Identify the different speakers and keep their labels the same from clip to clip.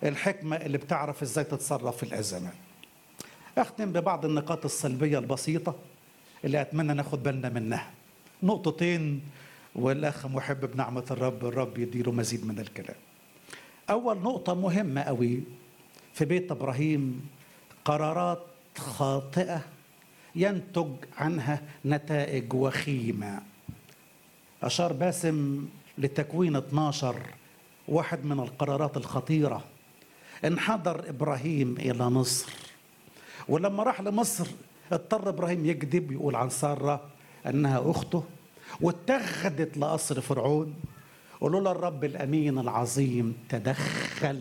Speaker 1: الحكمة اللي بتعرف ازاي تتصرف في الأزمات أختم ببعض النقاط السلبية البسيطة اللي أتمنى ناخد بالنا منها نقطتين والأخ محب بنعمة الرب الرب يديله مزيد من الكلام أول نقطة مهمة قوي في بيت إبراهيم قرارات خاطئة ينتج عنها نتائج وخيمة أشار باسم لتكوين 12 واحد من القرارات الخطيرة انحدر إبراهيم إلى مصر ولما راح لمصر اضطر إبراهيم يكذب يقول عن سارة أنها أخته واتخذت لقصر فرعون ولولا الرب الأمين العظيم تدخل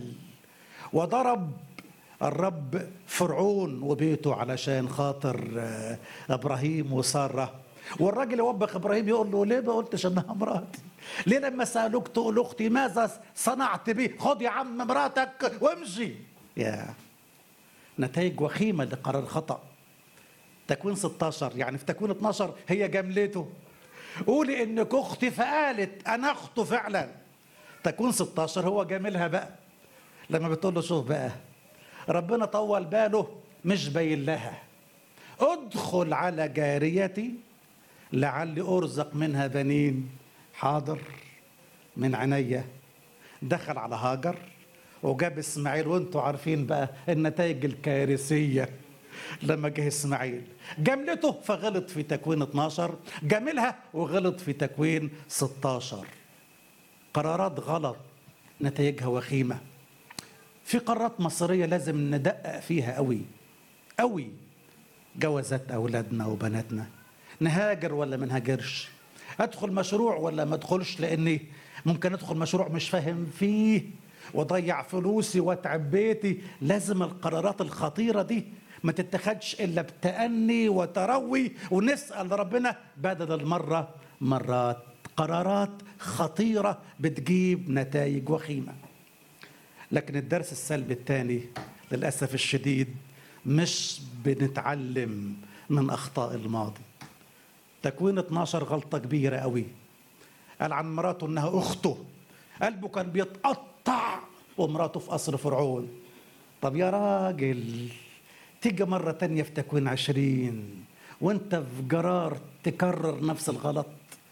Speaker 1: وضرب الرب فرعون وبيته علشان خاطر ابراهيم وساره والراجل يوبخ ابراهيم يقول له ليه ما قلتش انها مراتي؟ ليه لما سالوك تقول اختي ماذا صنعت به؟ خد يا عم مراتك وامشي. يا نتائج وخيمه لقرار خطا. تكوين 16 يعني في تكوين 12 هي جملته. قولي انك اختي فقالت انا اخته فعلا. تكوين 16 هو جاملها بقى. لما بتقول له شوف بقى ربنا طول باله مش باين لها ادخل على جاريتي لعلي ارزق منها بنين حاضر من عينيا دخل على هاجر وجاب اسماعيل وانتوا عارفين بقى النتائج الكارثيه لما جه اسماعيل جملته فغلط في تكوين 12 جاملها وغلط في تكوين 16 قرارات غلط نتائجها وخيمه في قارات مصريه لازم ندقق فيها قوي قوي جوازات اولادنا وبناتنا نهاجر ولا ما نهاجرش ادخل مشروع ولا ما ادخلش لاني ممكن ادخل مشروع مش فاهم فيه واضيع فلوسي واتعب بيتي لازم القرارات الخطيره دي ما تتخدش الا بتأني وتروي ونسال ربنا بدل المره مرات قرارات خطيره بتجيب نتائج وخيمه لكن الدرس السلبي الثاني للأسف الشديد مش بنتعلم من أخطاء الماضي تكوين 12 غلطة كبيرة قوي قال عن مراته إنها أخته قلبه كان بيتقطع ومراته في قصر فرعون طب يا راجل تيجي مرة تانية في تكوين عشرين وانت في جرار تكرر نفس الغلط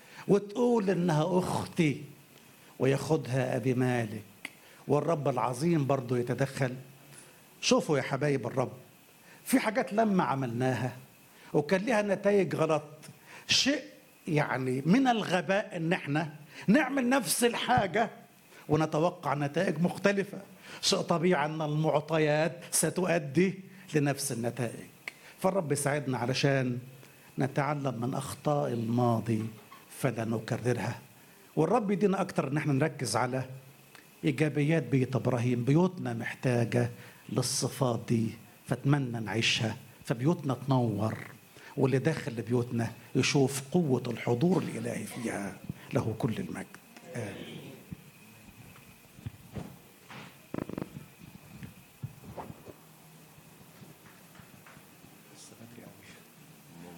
Speaker 1: وتقول انها اختي وياخدها ابي مالك والرب العظيم برضه يتدخل شوفوا يا حبايب الرب في حاجات لما عملناها وكان لها نتائج غلط شيء يعني من الغباء ان احنا نعمل نفس الحاجة ونتوقع نتائج مختلفة شيء طبيعي ان المعطيات ستؤدي لنفس النتائج فالرب يساعدنا علشان نتعلم من اخطاء الماضي فلا نكررها والرب يدينا اكتر ان احنا نركز على ايجابيات بيت ابراهيم بيوتنا محتاجه للصفات دي فاتمنى نعيشها فبيوتنا تنور واللي داخل بيوتنا يشوف قوه الحضور الالهي فيها له كل المجد آمين